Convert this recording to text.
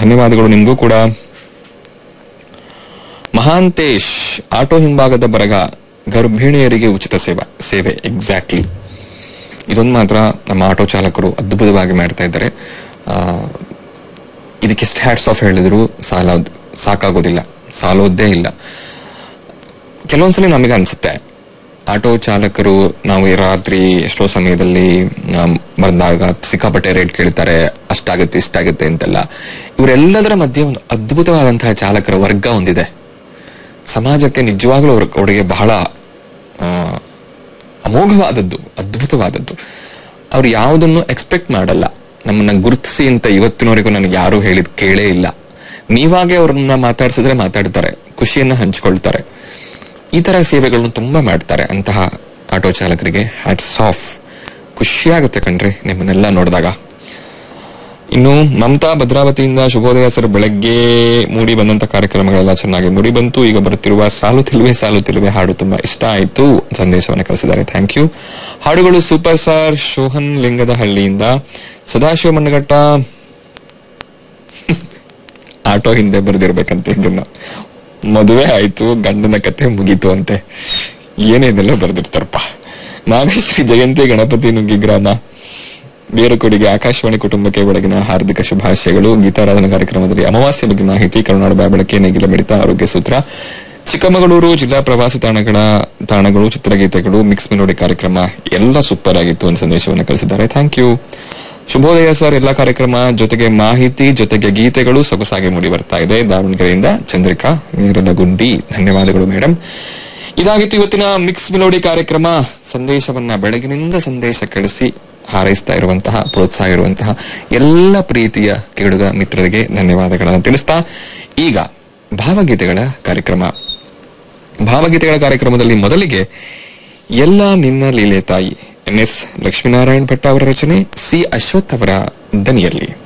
ಧನ್ಯವಾದಗಳು ನಿಮಗೂ ಕೂಡ ಮಹಾಂತೇಶ್ ಆಟೋ ಹಿಂಭಾಗದ ಬರಗ ಗರ್ಭಿಣಿಯರಿಗೆ ಉಚಿತ ಸೇವಾ ಸೇವೆ ಎಕ್ಸಾಕ್ಟ್ಲಿ ಇದೊಂದು ಮಾತ್ರ ನಮ್ಮ ಆಟೋ ಚಾಲಕರು ಅದ್ಭುತವಾಗಿ ಮಾಡ್ತಾ ಇದ್ದಾರೆ ಆ, ಇದಕ್ಕೆ ಎಷ್ಟು ಹ್ಯಾಟ್ಸ್ ಆಫ್ ಹೇಳಿದ್ರು ಸಾಲ ಸಾಕಾಗೋದಿಲ್ಲ ಸಾಲೋದೇ ಇಲ್ಲ ಕೆಲವೊಂದ್ಸಲಿ ನಮಗೆ ಅನ್ಸುತ್ತೆ ಆಟೋ ಚಾಲಕರು ನಾವು ಈ ರಾತ್ರಿ ಎಷ್ಟೋ ಸಮಯದಲ್ಲಿ ಆಮ್, ಬಂದಾಗ ಸಿಕ್ಕಾಪಟ್ಟೆ ರೇಟ್ ಕೇಳ್ತಾರೆ ಅಷ್ಟಾಗುತ್ತೆ ಇಷ್ಟಾಗುತ್ತೆ ಅಂತೆಲ್ಲ ಇವರೆಲ್ಲದರ ಮಧ್ಯೆ ಒಂದು ಅದ್ಭುತವಾದಂತಹ ಚಾಲಕರ ವರ್ಗ ಒಂದಿದೆ ಸಮಾಜಕ್ಕೆ ನಿಜವಾಗ್ಲೂ ಅವ್ರ ಕೊಡುಗೆ ಬಹಳ ಆ, ಅಮೋಘವಾದದ್ದು ಅದ್ಭುತವಾದದ್ದು ಅವ್ರು ಯಾವುದನ್ನು ಎಕ್ಸ್ಪೆಕ್ಟ್ ಮಾಡಲ್ಲ ನಮ್ಮನ್ನ ಗುರುತಿಸಿ ಅಂತ ಇವತ್ತಿನವರೆಗೂ ನನಗೆ ಯಾರು ಹೇಳಿದ್ ಕೇಳೇ ಇಲ್ಲ ನೀವಾಗೆ ಅವ್ರನ್ನ ಮಾತಾಡ್ಸಿದ್ರೆ ಮಾತಾಡ್ತಾರೆ ಖುಷಿಯನ್ನ ಹಂಚ್ಕೊಳ್ತಾರೆ ಈ ತರ ಸೇವೆಗಳನ್ನು ತುಂಬಾ ಮಾಡ್ತಾರೆ ಅಂತಹ ಆಟೋ ಚಾಲಕರಿಗೆ ಹ್ಯಾಟ್ಸ್ ಆಫ್ ಖುಷಿಯಾಗುತ್ತೆ ಕಣ್ರಿ ನಿಮ್ಮನ್ನೆಲ್ಲ ನೋಡಿದಾಗ ಇನ್ನು ಮಮತಾ ಭದ್ರಾವತಿಯಿಂದ ಶುಭೋದಯ ಸರ್ ಬೆಳಗ್ಗೆ ಮೂಡಿ ಬಂದಂತ ಕಾರ್ಯಕ್ರಮಗಳೆಲ್ಲ ಚೆನ್ನಾಗಿ ಮೂಡಿ ಬಂತು ಈಗ ಬರುತ್ತಿರುವ ಸಾಲು ತಿಲ್ವೆ ಸಾಲು ತಿಲ್ವೆ ಹಾಡು ತುಂಬಾ ಇಷ್ಟ ಆಯ್ತು ಸಂದೇಶವನ್ನು ಕಳಿಸಿದ್ದಾರೆ ಥ್ಯಾಂಕ್ ಯು ಹಾಡುಗಳು ಸೂಪರ್ ಸ್ಟಾರ್ ಶೋಹನ್ ಲಿಂಗದ ಹಳ್ಳಿಯಿಂದ ಸದಾಶಿವ ಮಣ್ಣಘಟ್ಟ ಆಟೋ ಹಿಂದೆ ಬರೆದಿರ್ಬೇಕಂತೆ ಇದನ್ನ ಮದುವೆ ಆಯ್ತು ಗಂಡನ ಕತೆ ಮುಗೀತು ಅಂತೆ ಏನೇನೆಲ್ಲ ಬರೆದಿರ್ತಾರಪ್ಪ ನಾಗಶ್ರೀ ಜಯಂತಿ ಗಣಪತಿ ನುಗ್ಗಿ ಗ್ರಾಮ ಬೇರುಕೊಡಿಗೆ ಆಕಾಶವಾಣಿ ಕುಟುಂಬಕ್ಕೆ ಬೆಳಗಿನ ಹಾರ್ದಿಕ ಶುಭಾಶಯಗಳು ಗೀತಾರಾಧನಾ ಕಾರ್ಯಕ್ರಮದಲ್ಲಿ ಅಮಾವಾಸ್ಯ ಬಗ್ಗೆ ಮಾಹಿತಿ ಕರುನಾಡು ಬಾಬಳಕೆ ನೇಗಿಲ ಮಿಡಿತ ಆರೋಗ್ಯ ಸೂತ್ರ ಚಿಕ್ಕಮಗಳೂರು ಜಿಲ್ಲಾ ಪ್ರವಾಸಿ ತಾಣಗಳ ತಾಣಗಳು ಚಿತ್ರಗೀತೆಗಳು ಮಿಕ್ಸ್ ಮೆಲೋಡಿ ಕಾರ್ಯಕ್ರಮ ಎಲ್ಲ ಸೂಪರ್ ಆಗಿತ್ತು ಒಂದು ಸಂದೇಶವನ್ನು ಕಳಿಸಿದ್ದಾರೆ ಥ್ಯಾಂಕ್ ಯು ಶುಭೋದಯ ಸರ್ ಎಲ್ಲ ಕಾರ್ಯಕ್ರಮ ಜೊತೆಗೆ ಮಾಹಿತಿ ಜೊತೆಗೆ ಗೀತೆಗಳು ಸೊಗಸಾಗಿ ಮೂಡಿ ಬರ್ತಾ ಇದೆ ದಾವಣಗೆರೆಯಿಂದ ಚಂದ್ರಿಕಾ ನೀರದ ಗುಂಡಿ ಧನ್ಯವಾದಗಳು ಮೇಡಮ್ ಇದಾಗಿತ್ತು ಇವತ್ತಿನ ಮಿಕ್ಸ್ ಮಿಲೋಡಿ ಕಾರ್ಯಕ್ರಮ ಸಂದೇಶವನ್ನ ಬೆಳಗಿನಿಂದ ಸಂದೇಶ ಕಳಿಸಿ ಹಾರೈಸ್ತಾ ಇರುವಂತಹ ಪ್ರೋತ್ಸಾಹ ಇರುವಂತಹ ಎಲ್ಲ ಪ್ರೀತಿಯ ಕೇಳುಗ ಮಿತ್ರರಿಗೆ ಧನ್ಯವಾದಗಳನ್ನು ತಿಳಿಸ್ತಾ ಈಗ ಭಾವಗೀತೆಗಳ ಕಾರ್ಯಕ್ರಮ ಭಾವಗೀತೆಗಳ ಕಾರ್ಯಕ್ರಮದಲ್ಲಿ ಮೊದಲಿಗೆ ಎಲ್ಲ ನಿನ್ನ ಲೀಲೆ ತಾಯಿ ಎನ್ ಎಸ್ ಲಕ್ಷ್ಮೀನಾರಾಯಣ್ ಭಟ್ ಅವರ ರಚನೆ ಸಿ ಅಶ್ವಥ್ ಅವರ ದನಿಯಲ್ಲಿ